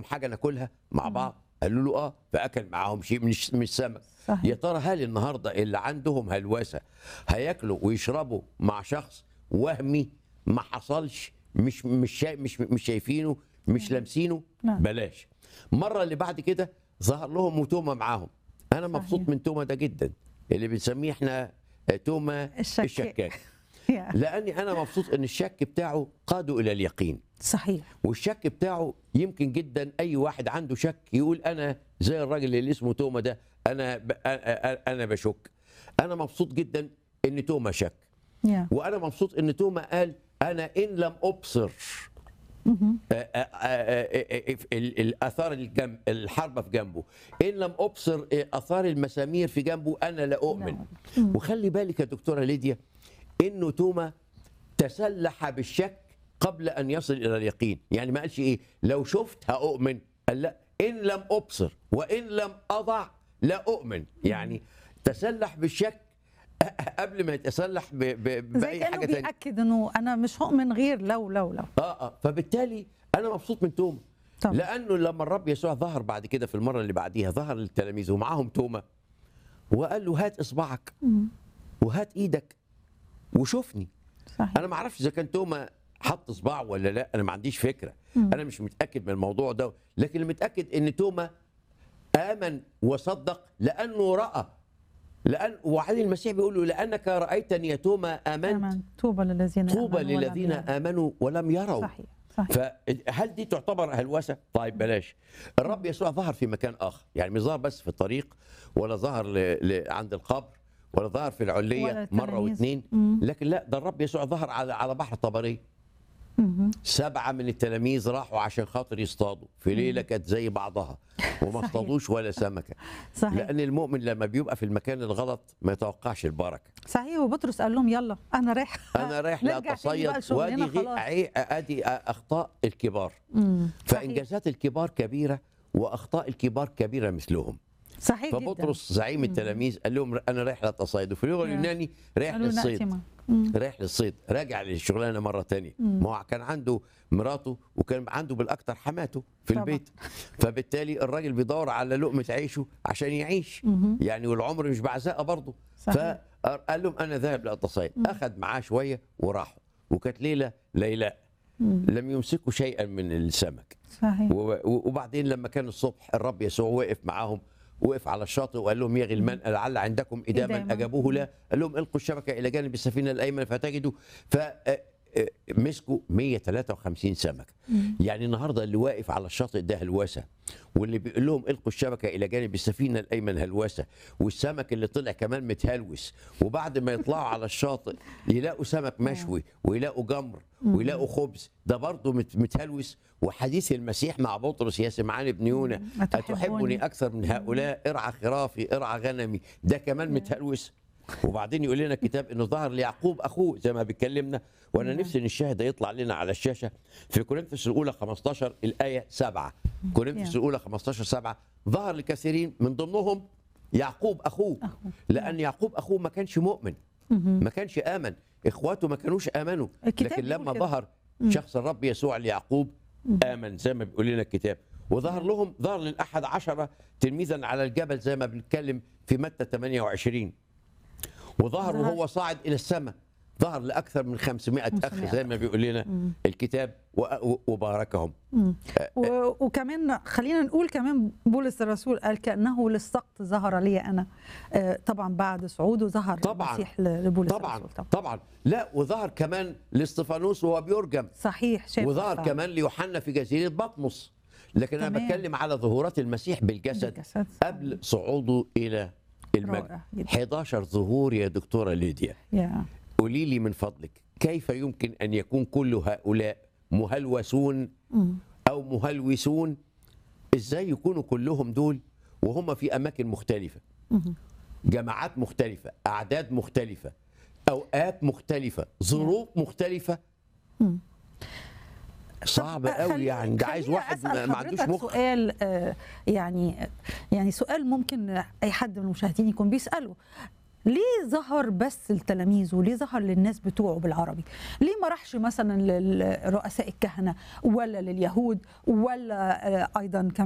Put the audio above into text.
حاجه ناكلها مع بعض قالوا له اه فاكل معاهم شيء من الش- من السمك صحيح. يا ترى هل النهارده اللي عندهم هلوسه هياكلوا ويشربوا مع شخص وهمي ما حصلش مش مش شا... مش مش شايفينه مش لامسينه نعم. بلاش المره اللي بعد كده ظهر لهم وتومه معاهم انا مبسوط صحيح. من تومه ده جدا اللي بنسميه احنا تومه الشكاك. الشكاك يا. لاني انا مبسوط ان الشك بتاعه قاده الى اليقين صحيح والشك بتاعه يمكن جدا اي واحد عنده شك يقول انا زي الراجل اللي اسمه توما ده انا ب... أ- أ- انا بشك انا مبسوط جدا ان توما شك يا. وانا مبسوط ان توما قال انا ان لم ابصر آ- آ- آ- آ- آ- ال- الاثار الجنب الحربه في جنبه ان لم ابصر اثار المسامير في جنبه انا لا اؤمن وخلي بالك يا دكتوره ليديا انه توما تسلح بالشك قبل ان يصل الى اليقين يعني ما قالش ايه لو شفت هاؤمن قال لا ان لم ابصر وان لم اضع لا اؤمن يعني تسلح بالشك قبل ما يتسلح ب- ب- زي باي كانه حاجه ثانيه بياكد انه انا مش هؤمن غير لو لو لو اه اه فبالتالي انا مبسوط من توما طبعا. لانه لما الرب يسوع ظهر بعد كده في المره اللي بعديها ظهر للتلاميذ ومعاهم توما وقال له هات اصبعك وهات ايدك وشوفني صحيح انا ما اعرفش اذا كان توما حط صباعه ولا لا انا ما عنديش فكره انا مش متاكد من الموضوع ده لكن متاكد ان توما امن وصدق لانه راى لان وعلي المسيح بيقول له لانك رايتني يا توما امنت آمن. طوبى للذين طوبى آمنوا ولم للذين يروا. امنوا ولم يروا صحيح صحيح فهل دي تعتبر هلوسه؟ طيب بلاش. الرب يسوع ظهر في مكان اخر، يعني مش ظهر بس في الطريق ولا ظهر ل... ل... عند القبر ولا ظهر في ولا العليه مره التلاميذ. واثنين مم. لكن لا ده الرب يسوع ظهر على على بحر طبريه مهم. سبعه من التلاميذ راحوا عشان خاطر يصطادوا في ليله كانت زي بعضها وما صحيح. اصطادوش ولا سمكه صحيح لان المؤمن لما بيبقى في المكان الغلط ما يتوقعش البركه صحيح وبطرس قال لهم يلا انا رايح انا رايح نرجع تاني لاتصيد بقى لشغلنا وادي غي- خلاص. عي- ادي اخطاء الكبار مم. صحيح. فانجازات الكبار كبيره واخطاء الكبار كبيره مثلهم صحيح جدا فبطرس زعيم التلاميذ قال لهم انا رايح للتصيد وفي اللغه يا. اليوناني رايح قالوا نأتي للصيد معك. مم. رايح للصيد راجع للشغلانه مره تانية ما هو كان عنده مراته وكان عنده بالاكثر حماته في طبعا. البيت فبالتالي الراجل بيدور على لقمه عيشه عشان يعيش يعني والعمر مش بعزاء برضه صحيح. فقال لهم انا ذاهب لاتصيد اخذ معاه شويه وراحوا وكانت ليله ليلاء لم يمسكوا شيئا من السمك صحيح و- و- وبعدين لما كان الصبح الرب يسوع وقف معاهم وقف على الشاطئ وقال لهم يا غلمان لعل عندكم إداما إداما. أجابوه لا قال لهم القوا الشبكة إلى جانب السفينة الأيمن فتجدوا فمسكوا 153 سمكة يعني النهاردة اللي واقف على الشاطئ ده هلوسة واللي بيقول لهم القوا الشبكة إلى جانب السفينة الأيمن هلوسة والسمك اللي طلع كمان متهلوس وبعد ما يطلعوا على الشاطئ يلاقوا سمك مشوي ويلاقوا جمر ويلاقوا خبز ده برضه مت- متهلوس وحديث المسيح مع بطرس يا سمعان ابن يونا أتحبني؟ أتحبني أكثر من هؤلاء ارعى خرافي ارعى غنمي ده كمان متهلوس وبعدين يقول لنا الكتاب انه ظهر ليعقوب اخوه زي ما بيكلمنا وانا نفسي ان الشاهد ده يطلع لنا على الشاشه في كورنثوس الاولى 15 الايه 7 كورنثوس Yeah. الاولى 15 7 ظهر لكثيرين من ضمنهم يعقوب اخوه أخوه. لان يعقوب اخوه ما كانش مؤمن ما كانش امن اخواته ما كانوش امنوا الكتاب لكن بيقول لما كده. ظهر شخص الرب يسوع ليعقوب امن زي ما بيقول لنا الكتاب وظهر لهم ظهر للاحد عشر تلميذا على الجبل زي ما بنتكلم في متى 28 وظهر ظهر. وهو صاعد الى السماء ظهر لاكثر من 500 اخ 500 زي ما بيقول لنا الكتاب و- و- وباركهم و- وكمان خلينا نقول كمان بولس الرسول قال كانه للسقط ظهر لي انا آه، طبعا بعد صعوده ظهر طبعا المسيح ل- لبولس طبعا الرسول طبعا طبعا لا وظهر كمان لاستفانوس وهو بيرجم صحيح شايف وظهر فعلا. كمان ليوحنا في جزيره بطمس لكن انا تمام. بتكلم على ظهورات المسيح بالجسد بالجسد. قبل صعوده الى المجد رائع جدا. 11 ظهور يا دكتوره ليديا يا قولي لي من فضلك كيف يمكن ان يكون كل هؤلاء مهلوسون او مهلوسون ازاي يكونوا كلهم دول وهم في اماكن مختلفه جماعات مختلفه اعداد مختلفه اوقات مختلفه ظروف مختلفه صعب طب قوي خلي- يعني ده عايز خليني واحد أسأل ما ما عندوش حضرتك مخ سؤال آه، يعني يعني سؤال ممكن اي حد من المشاهدين يكون بيساله ليه ظهر بس التلاميذ وليه ظهر للناس بتوعه بالعربي ليه ما راحش مثلا لرؤساء الكهنه ولا لليهود ولا آه، ايضا كمان